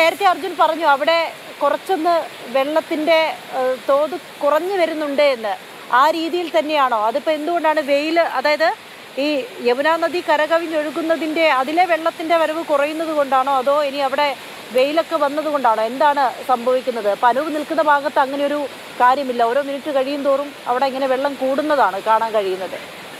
നേരത്തെ അർജുൻ പറഞ്ഞു അവിടെ കുറച്ചൊന്ന് വെള്ളത്തിന്റെ ഏഹ്, തോത് കുറഞ്ഞു വരുന്നുണ്ട് എന്ന് ആ രീതിയിൽ തന്നെയാണോ അതിപ്പോ എന്തുകൊണ്ടാണ് വെയിൽ അതായത് ഈ യമുനാ നദി കരകവിഞ്ഞൊഴുകുന്നതിന്റെ അതിലെ വെള്ളത്തിന്റെ വരവ് കുറയുന്നത് കൊണ്ടാണോ അതോ ഇനി അവിടെ വെയിലൊക്കെ വന്നത് കൊണ്ടാണോ എന്താണ് സംഭവിക്കുന്നത് ഇപ്പൊ അനൂപ് നിൽക്കുന്ന ഭാഗത്ത് അങ്ങനെ ഒരു കാര്യമില്ല ഓരോ മിനിറ്റ് കഴിയും തോറും അവിടെ ഇങ്ങനെ വെള്ളം കൂടുന്നതാണ് കാണാൻ കഴിയുന്നത്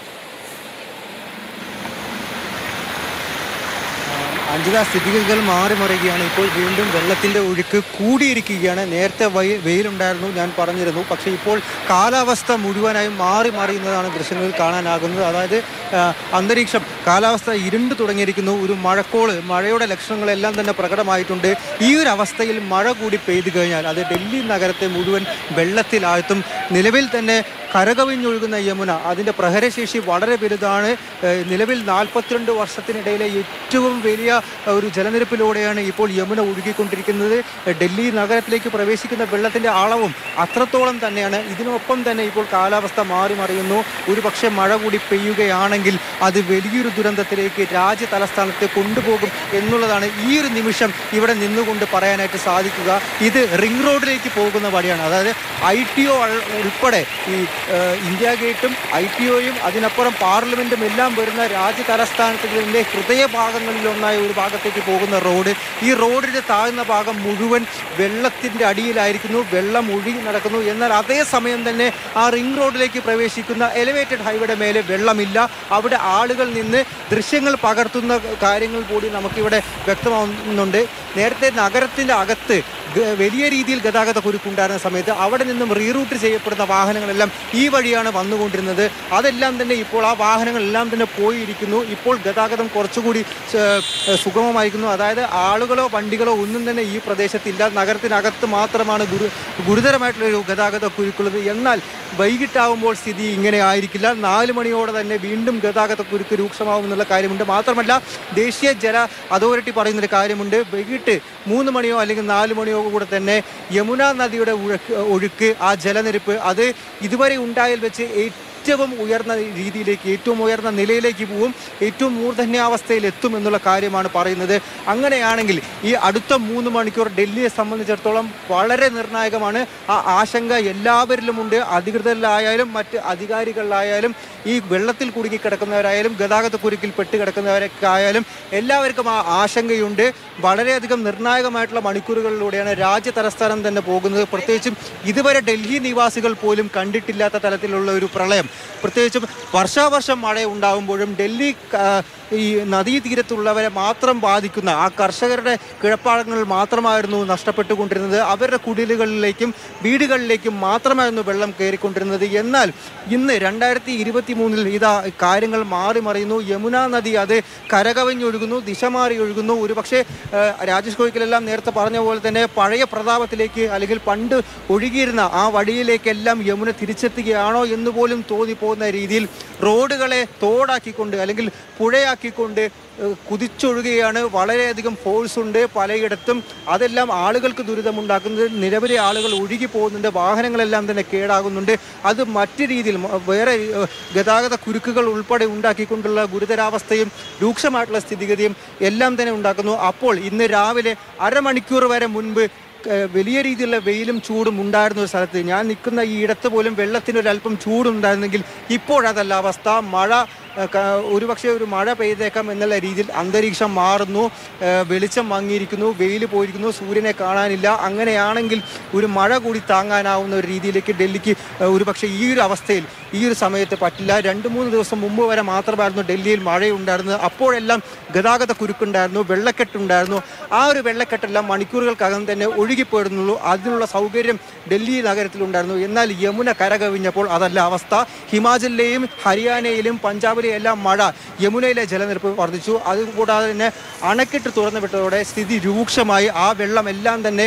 അഞ്ചിത സ്ഥിതിഗതികൾ മാറി മറിയുകയാണ് ഇപ്പോൾ വീണ്ടും വെള്ളത്തിന്റെ ഒഴുക്ക് കൂടിയിരിക്കുകയാണ് നേരത്തെ വയി വെയിലുണ്ടായിരുന്നു ഞാൻ പറഞ്ഞിരുന്നു പക്ഷേ ഇപ്പോൾ കാലാവസ്ഥ മുഴുവനായും മാറി മറിയുന്നതാണ് ദൃശ്യങ്ങളിൽ കാണാനാകുന്നത് അതായത് ആ, അന്തരീക്ഷം കാലാവസ്ഥ ഇരുണ്ട് തുടങ്ങിയിരിക്കുന്നു ഒരു മഴക്കോള് മഴയുടെ ലക്ഷണങ്ങളെല്ലാം തന്നെ പ്രകടമായിട്ടുണ്ട് ഈ ഒരു അവസ്ഥയിൽ മഴ കൂടി പെയ്തു കഴിഞ്ഞാൽ അത് ഡൽഹി നഗരത്തെ മുഴുവൻ വെള്ളത്തിലാഴ്ത്തും നിലവിൽ തന്നെ കരകവിഞ്ഞൊഴുകുന്ന യമുന അതിൻ്റെ പ്രഹരശേഷി വളരെ വലുതാണ് ഏഹ് നിലവിൽ നാൽപ്പത്തിരണ്ട് വർഷത്തിനിടയിലെ ഏറ്റവും വലിയ ഏഹ് ഒരു ജലനിരപ്പിലൂടെയാണ് ഇപ്പോൾ യമുന ഒഴുകിക്കൊണ്ടിരിക്കുന്നത് ഏഹ് ഡൽഹി നഗരത്തിലേക്ക് പ്രവേശിക്കുന്ന വെള്ളത്തിൻ്റെ അളവും അത്രത്തോളം തന്നെയാണ് ഇതിനൊപ്പം തന്നെ ഇപ്പോൾ കാലാവസ്ഥ മാറി മറിയുന്നു ഒരു പക്ഷേ മഴ കൂടി പെയ്യുകയാണെങ്കിൽ അത് വലിയൊരു ദുരന്തത്തിലേക്ക് രാജ്യ തലസ്ഥാനത്തെ കൊണ്ടുപോകും എന്നുള്ളതാണ് ഈ ഒരു നിമിഷം ഇവിടെ നിന്നുകൊണ്ട് പറയാനായിട്ട് സാധിക്കുക ഇത് റിംഗ് റോഡിലേക്ക് പോകുന്ന വഴിയാണ് അതായത് ഐ ടി ഒ ഉൾപ്പെടെ ഈ ഏഹ്, ഇന്ത്യ ഗേറ്റും ഐ ടി ഒയും അതിനപ്പുറം പാർലമെന്റും എല്ലാം വരുന്ന രാജ്യ തലസ്ഥാനത്തിന്റെ ഹൃദയഭാഗങ്ങളിലൊന്നായ ഒരു ഭാഗത്തേക്ക് പോകുന്ന റോഡ് ഈ റോഡിന്റെ താഴ്ന്ന ഭാഗം മുഴുവൻ വെള്ളത്തിന്റെ അടിയിലായിരിക്കുന്നു വെള്ളം ഒഴുകി നടക്കുന്നു എന്നാൽ അതേ സമയം തന്നെ ആ റിംഗ് റോഡിലേക്ക് പ്രവേശിക്കുന്ന എലിവേറ്റഡ് ഹൈവേയുടെ മേലെ വെള്ളമില്ല അവിടെ ആളുകൾ നിന്ന് ദൃശ്യങ്ങൾ പകർത്തുന്ന കാര്യങ്ങൾ കൂടി നമുക്കിവിടെ വ്യക്തമാവുന്നുണ്ട് നേരത്തെ നഗരത്തിന്റെ അകത്ത് ഗ- വലിയ രീതിയിൽ ഗതാഗത കുരുക്കുണ്ടായിരുന്ന സമയത്ത് അവിടെ നിന്നും റീറൂട്ട് ചെയ്യപ്പെടുന്ന വാഹനങ്ങളെല്ലാം ഈ വഴിയാണ് വന്നുകൊണ്ടിരുന്നത് അതെല്ലാം തന്നെ ഇപ്പോൾ ആ വാഹനങ്ങളെല്ലാം തന്നെ പോയിരിക്കുന്നു ഇപ്പോൾ ഗതാഗതം കുറച്ചുകൂടി ഏഹ്, സുഗമമായിരിക്കുന്നു അതായത് ആളുകളോ വണ്ടികളോ ഒന്നും തന്നെ ഈ പ്രദേശത്തില്ല നഗരത്തിനകത്ത് മാത്രമാണ് ഗുരു ഗുരുതരമായിട്ടുള്ള ഒരു ഗതാഗത കുരുക്കുള്ളത് എന്നാൽ വൈകിട്ടാവുമ്പോൾ സ്ഥിതി ഇങ്ങനെ ആയിരിക്കില്ല നാല് മണിയോടെ തന്നെ വീണ്ടും ഗതാഗത കുരുക്ക് രൂക്ഷമാവും എന്നുള്ള കാര്യമുണ്ട് മാത്രമല്ല ദേശീയ ജല അതോറിറ്റി പറയുന്നൊരു കാര്യമുണ്ട് വൈകിട്ട് മൂന്ന് മണിയോ അല്ലെങ്കിൽ നാല് മണിയോ കൂടെ തന്നെ യമുന നദിയുടെ ഒഴുക്ക് ഒഴുക്ക് ആ ജലനിരപ്പ് അത് ഇതുവരെ ഉണ്ടായതിൽ വെച്ച് ഏറ്റവും ഉയർന്ന രീതിയിലേക്ക് ഏറ്റവും ഉയർന്ന നിലയിലേക്ക് പോവും ഏറ്റവും മൂർധന്യാവസ്ഥയിൽ എത്തും എന്നുള്ള കാര്യമാണ് പറയുന്നത് അങ്ങനെയാണെങ്കിൽ ഈ അടുത്ത മൂന്ന് മണിക്കൂർ ഡൽഹിയെ സംബന്ധിച്ചിടത്തോളം വളരെ നിർണായകമാണ് ആ ആശങ്ക എല്ലാവരിലുമുണ്ട് അധികൃതരിലായാലും മറ്റ് അധികാരികളിലായാലും ഈ വെള്ളത്തിൽ കുടുങ്ങി കിടക്കുന്നവരായാലും ഗതാഗത കുരുക്കിൽ പെട്ട് കിടക്കുന്നവരൊക്കെ ആയാലും എല്ലാവർക്കും ആ ആശങ്കയുണ്ട് വളരെയധികം നിർണായകമായിട്ടുള്ള മണിക്കൂറുകളിലൂടെയാണ് രാജ്യ തലസ്ഥാനം തന്നെ പോകുന്നത് പ്രത്യേകിച്ചും ഇതുവരെ ഡൽഹി നിവാസികൾ പോലും കണ്ടിട്ടില്ലാത്ത തലത്തിലുള്ള ഒരു പ്രളയം പ്രത്യേകിച്ചും വർഷാവർഷം മഴ ഉണ്ടാകുമ്പോഴും ഡൽഹി ആ, ഈ നദീതീരത്തുള്ളവരെ മാത്രം ബാധിക്കുന്ന ആ കർഷകരുടെ കിഴപ്പാടങ്ങൾ മാത്രമായിരുന്നു നഷ്ടപ്പെട്ടുകൊണ്ടിരുന്നത് അവരുടെ കുടിലുകളിലേക്കും വീടുകളിലേക്കും മാത്രമായിരുന്നു വെള്ളം കയറിക്കൊണ്ടിരുന്നത് എന്നാൽ ഇന്ന് രണ്ടായിരത്തി ഇരുപത്തി മൂന്നിൽ ഇതാ കാര്യങ്ങൾ മാറി മറിയുന്നു യമുന നദി അത് കരകവിഞ്ഞൊഴുകുന്നു ദിശ മാറി ഒഴുകുന്നു ഒരുപക്ഷെ ഏഹ്, രാജേഷ് കോയിക്കലെല്ലാം നേരത്തെ പറഞ്ഞ പോലെ തന്നെ പഴയ പ്രതാപത്തിലേക്ക് അല്ലെങ്കിൽ പണ്ട് ഒഴുകിയിരുന്ന ആ വഴിയിലേക്കെല്ലാം യമുന തിരിച്ചെത്തുകയാണോ എന്ന് പോലും തോന്നിപ്പോകുന്ന രീതിയിൽ റോഡുകളെ തോടാക്കിക്കൊണ്ട് അല്ലെങ്കിൽ പുഴയാക്കിക്കൊണ്ട് ഏഹ്, കുതിച്ചൊഴുകുകയാണ് വളരെയധികം ഫോഴ്സ് ഉണ്ട് പലയിടത്തും അതെല്ലാം ആളുകൾക്ക് ദുരിതമുണ്ടാക്കുന്നത് നിരവധി ആളുകൾ ഒഴുകി പോകുന്നുണ്ട് വാഹനങ്ങളെല്ലാം തന്നെ കേടാകുന്നുണ്ട് അത് മറ്റു രീതിയിൽ മ- വേറെ ഏഹ്, ഗതാഗത കുരുക്കുകൾ ഉൾപ്പെടെ ഉണ്ടാക്കിക്കൊണ്ടുള്ള ഗുരുതരാവസ്ഥയും രൂക്ഷമായിട്ടുള്ള സ്ഥിതിഗതിയും എല്ലാം തന്നെ ഉണ്ടാക്കുന്നു അപ്പോൾ ഇന്ന് രാവിലെ അരമണിക്കൂർ വരെ മുൻപ് ഏഹ് വലിയ രീതിയിലുള്ള വെയിലും ചൂടും ഉണ്ടായിരുന്ന ഒരു സ്ഥലത്ത് ഞാൻ നിൽക്കുന്ന ഈ ഇടത്ത് പോലും വെള്ളത്തിനൊരല്പം ചൂടുണ്ടായിരുന്നെങ്കിൽ ഇപ്പോഴതല്ല അവസ്ഥ മഴ ഏഹ് ക- ഒരുപക്ഷെ ഒരു മഴ പെയ്തേക്കാം എന്നുള്ള രീതിയിൽ അന്തരീക്ഷം മാറുന്നു ഏഹ് വെളിച്ചം മങ്ങിയിരിക്കുന്നു വെയിൽ പോയിരിക്കുന്നു സൂര്യനെ കാണാനില്ല അങ്ങനെയാണെങ്കിൽ ഒരു മഴ കൂടി താങ്ങാനാവുന്ന ഒരു രീതിയിലേക്ക് ഡൽഹിക്ക് ഏഹ് ഒരുപക്ഷെ ഈ ഒരു അവസ്ഥയിൽ ഈ ഒരു സമയത്ത് പറ്റില്ല രണ്ട് മൂന്ന് ദിവസം മുമ്പ് വരെ മാത്രമായിരുന്നു ഡൽഹിയിൽ മഴയുണ്ടായിരുന്നത് അപ്പോഴെല്ലാം ഗതാഗത കുരുക്കുണ്ടായിരുന്നു വെള്ളക്കെട്ടുണ്ടായിരുന്നു ആ ഒരു വെള്ളക്കെട്ടെല്ലാം മണിക്കൂറുകൾക്കകം തന്നെ ഒഴുകിപ്പോയിരുന്നുള്ളൂ അതിനുള്ള സൗകര്യം ഡൽഹി നഗരത്തിലുണ്ടായിരുന്നു എന്നാൽ യമുന കരകവിഞ്ഞപ്പോൾ അതല്ല അവസ്ഥ ഹിമാചലിലെയും ഹരിയാനയിലും പഞ്ചാബിലെയും എല്ലാം മഴ യമുനയിലെ ജലനിരപ്പ് വർദ്ധിച്ചു അതുകൂടാതെ തന്നെ അണക്കെട്ട് തുറന്നു വിട്ടതോടെ സ്ഥിതി രൂക്ഷമായി ആ വെള്ളം എല്ലാം തന്നെ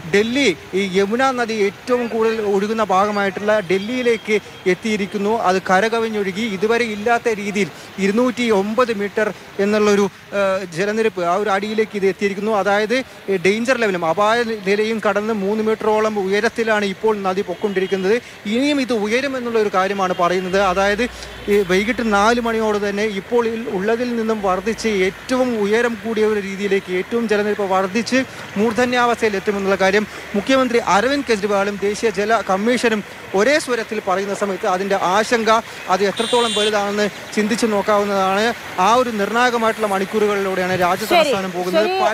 ഡൽഹി ഈ യമുന നദി ഏറ്റവും കൂടുതൽ ഒഴുകുന്ന ഭാഗമായിട്ടുള്ള ഡൽഹിയിലേക്ക് എത്തിയിരിക്കുന്നു അത് കരകവിഞ്ഞൊഴുകി ഇതുവരെ ഇല്ലാത്ത രീതിയിൽ ഇരുന്നൂറ്റി ഒമ്പത് മീറ്റർ എന്നുള്ളൊരു ആ, ജലനിരപ്പ് ആ ഒരു അടിയിലേക്ക് ഇത് എത്തിയിരിക്കുന്നു അതായത് ഈ ഡേഞ്ചർ ലെവലും അപായ നിലയും കടന്ന് മൂന്ന് മീറ്ററോളം ഉയരത്തിലാണ് ഇപ്പോൾ നദി പൊക്കൊണ്ടിരിക്കുന്നത് ഇനിയും ഇത് ഉയരുമെന്നുള്ള ഒരു കാര്യമാണ് പറയുന്നത് അതായത് ഈ വൈകിട്ട് നാല് മണിയോട് തന്നെ ഇപ്പോൾ ഇൽ- ഉള്ളതിൽ നിന്നും വർദ്ധിച്ച് ഏറ്റവും ഉയരം കൂടിയ ഒരു രീതിയിലേക്ക് ഏറ്റവും ജലനിരപ്പ് വർദ്ധിച്ച് മൂർധന്യാവസ്ഥയിൽ എത്തുമെന്നുള്ള കാര്യം മുഖ്യമന്ത്രി അരവിന്ദ് കെജ്രിവാളും ദേശീയ ജല കമ്മീഷനും ഒരേ സ്വരത്തിൽ പറയുന്ന സമയത്ത് അതിൻ്റെ ആശങ്ക അത് എത്രത്തോളം വലുതാണെന്ന് ചിന്തിച്ചു നോക്കാവുന്നതാണ് ആ ഒരു നിർണായകമായിട്ടുള്ള മണിക്കൂറുകളിലൂടെയാണ് രാജ്യ ശരി, തലസ്ഥാനം പോകുന്നത് ശരി. പല